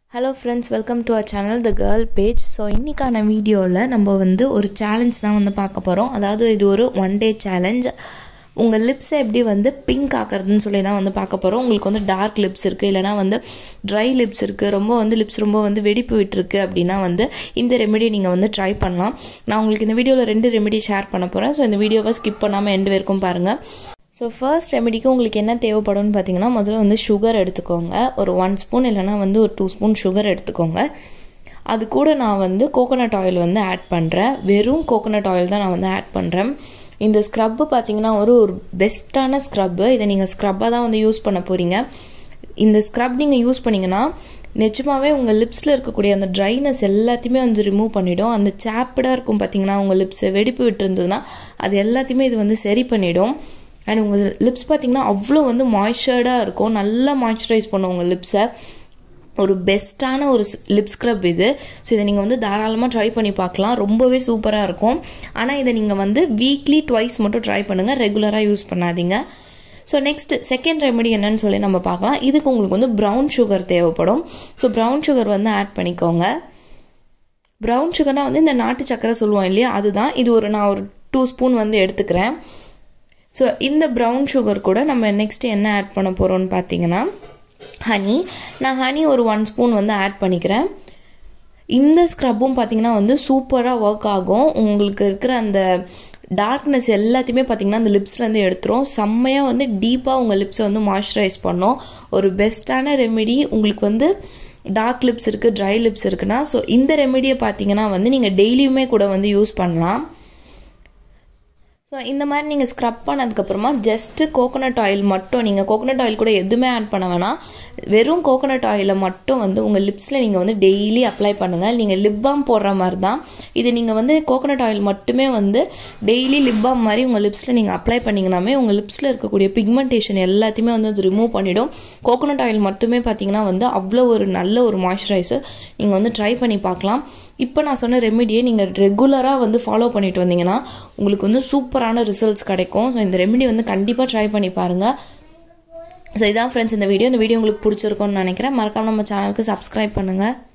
hello friends welcome to a channel the girl page so இன்றைக்கான வீடியோவில் நம்ம வந்து ஒரு சேலஞ்ச் தான் வந்து பார்க்க போகிறோம் அதாவது இது ஒரு ஒன் டே சேலஞ்ச் உங்கள் லிப்ஸை எப்படி வந்து பிங்க் ஆக்கிறதுன்னு சொல்லி தான் வந்து பார்க்க போகிறோம் உங்களுக்கு வந்து டார்க் லிப்ஸ் இருக்குது இல்லைனா வந்து ட்ரை லிப்ஸ் இருக்குது ரொம்ப வந்து லிப்ஸ் ரொம்ப வந்து வெடிப்பு விட்டுருக்கு அப்படின்னா வந்து இந்த ரெமெடி நீங்கள் வந்து ட்ரை பண்ணலாம் நான் உங்களுக்கு இந்த வீடியோவில் ரெண்டு ரெமெடி ஷேர் பண்ண போகிறேன் ஸோ இந்த வீடியோவை ஸ்கிப் பண்ணாமல் எண்டு வரைக்கும் பாருங்கள் ஸோ ஃபர்ஸ்ட் ரெமெடிக்கு உங்களுக்கு என்ன தேவைப்படும்னு பார்த்தீங்கன்னா முதல்ல வந்து சுகர் எடுத்துக்கோங்க ஒரு ஒன் ஸ்பூன் இல்லைனா வந்து ஒரு டூ ஸ்பூன் சுகர் எடுத்துக்கோங்க அது கூட நான் வந்து கோகோனட் ஆயில் வந்து ஆட் பண்ணுறேன் வெறும் கோகோனட் ஆயில் தான் நான் வந்து ஆட் பண்ணுறேன் இந்த ஸ்க்ரப்பு பார்த்தீங்கன்னா ஒரு ஒரு பெஸ்ட்டான ஸ்க்ரப்பு இதை நீங்கள் ஸ்க்ரப்பாக தான் வந்து யூஸ் பண்ண போகிறீங்க இந்த ஸ்க்ரப் நீங்கள் யூஸ் பண்ணிங்கன்னா நிஜமாகவே உங்கள் லிப்ஸில் இருக்கக்கூடிய அந்த ட்ரைனஸ் எல்லாத்தையுமே வந்து ரிமூவ் பண்ணிவிடும் அந்த சாப்பிடாக இருக்கும் பார்த்தீங்கன்னா உங்கள் லிப்ஸை வெடிப்பு விட்டுருந்ததுன்னா அது எல்லாத்தையுமே இது வந்து சரி பண்ணிவிடும் அண்ட் உங்கள் லிப்ஸ் பார்த்திங்கன்னா அவ்வளோ வந்து மாய்ஸ்சர்டாக இருக்கும் நல்லா மாய்ஸ்சரைஸ் பண்ணும் உங்கள் லிப்ஸை ஒரு பெஸ்ட்டான ஒரு லிப் ஸ்க்ரப் இது ஸோ இதை நீங்கள் வந்து தாராளமாக ட்ரை பண்ணி பார்க்கலாம் ரொம்பவே சூப்பராக இருக்கும் ஆனால் இதை நீங்கள் வந்து வீக்லி ட்வைஸ் மட்டும் ட்ரை பண்ணுங்கள் ரெகுலராக யூஸ் பண்ணாதீங்க ஸோ நெக்ஸ்ட் செகண்ட் ரெமெடி என்னன்னு சொல்லி நம்ம பார்க்கலாம் இதுக்கு உங்களுக்கு வந்து ப்ரௌன் சுகர் தேவைப்படும் ஸோ ப்ரௌன் சுகர் வந்து ஆட் பண்ணிக்கோங்க ப்ரௌன் சுகர்னால் வந்து இந்த நாட்டு சக்கரை சொல்லுவோம் இல்லையா அதுதான் இது ஒரு நான் ஒரு டூ ஸ்பூன் வந்து எடுத்துக்கிறேன் ஸோ இந்த ப்ரௌன் சுகர் கூட நம்ம நெக்ஸ்ட்டு என்ன ஆட் பண்ண போகிறோம்னு பார்த்தீங்கன்னா ஹனி நான் ஹனி ஒரு ஒன் ஸ்பூன் வந்து ஆட் பண்ணிக்கிறேன் இந்த ஸ்க்ரப்பும் பார்த்தீங்கன்னா வந்து சூப்பராக ஒர்க் ஆகும் உங்களுக்கு இருக்கிற அந்த டார்க்னஸ் எல்லாத்தையுமே பார்த்தீங்கன்னா அந்த லிப்ஸ்லேருந்து எடுத்துரும் செம்மையாக வந்து டீப்பாக உங்கள் லிப்ஸை வந்து மாய்ஸ்சரைஸ் பண்ணும் ஒரு பெஸ்ட்டான ரெமெடி உங்களுக்கு வந்து டார்க் லிப்ஸ் இருக்குது ட்ரை லிப்ஸ் இருக்குன்னா ஸோ இந்த ரெமெடியை பார்த்தீங்கன்னா வந்து நீங்கள் டெய்லியுமே கூட வந்து யூஸ் பண்ணலாம் ஸோ இந்த மாதிரி நீங்கள் ஸ்க்ரப் பண்ணதுக்கப்புறமா ஜஸ்ட்டு கோகோனட் ஆயில் மட்டும் நீங்கள் கோகோனட் ஆயில் கூட எதுவுமே ஆட் பண்ண வேணாம் வெறும் கோகோனட் ஆயிலை மட்டும் வந்து உங்கள் லிப்ஸில் நீங்கள் வந்து டெய்லி அப்ளை பண்ணுங்கள் நீங்கள் லிப் பாம் போடுற மாதிரி தான் இது நீங்கள் வந்து கோகோனட் ஆயில் மட்டுமே வந்து டெய்லி லிப் பாம் மாதிரி உங்கள் லிப்ஸில் நீங்கள் அப்ளை பண்ணிங்கனாமே உங்கள் லிப்ஸில் இருக்கக்கூடிய பிக்மெண்டேஷன் எல்லாத்தையுமே வந்து அது ரிமூவ் பண்ணிவிடும் கோகோனட் ஆயில் மட்டுமே பார்த்தீங்கன்னா வந்து அவ்வளோ ஒரு நல்ல ஒரு மாய்ஸ்சரைசர் நீங்கள் வந்து ட்ரை பண்ணி பார்க்கலாம் இப்போ நான் சொன்ன ரெமிடியை நீங்கள் ரெகுலராக வந்து ஃபாலோ பண்ணிட்டு வந்தீங்கன்னா உங்களுக்கு வந்து சூப்பரான ரிசல்ட்ஸ் கிடைக்கும் ஸோ இந்த ரெமிடி வந்து கண்டிப்பாக ட்ரை பண்ணி பாருங்கள் ஸோ இதான் ஃப்ரெண்ட்ஸ் இந்த வீடியோ இந்த வீடியோ உங்களுக்கு பிடிச்சிருக்கும்னு நினைக்கிறேன் மறக்காம நம்ம சேனலுக்கு சப்ஸ்கிரைப் பண்ணுங்கள்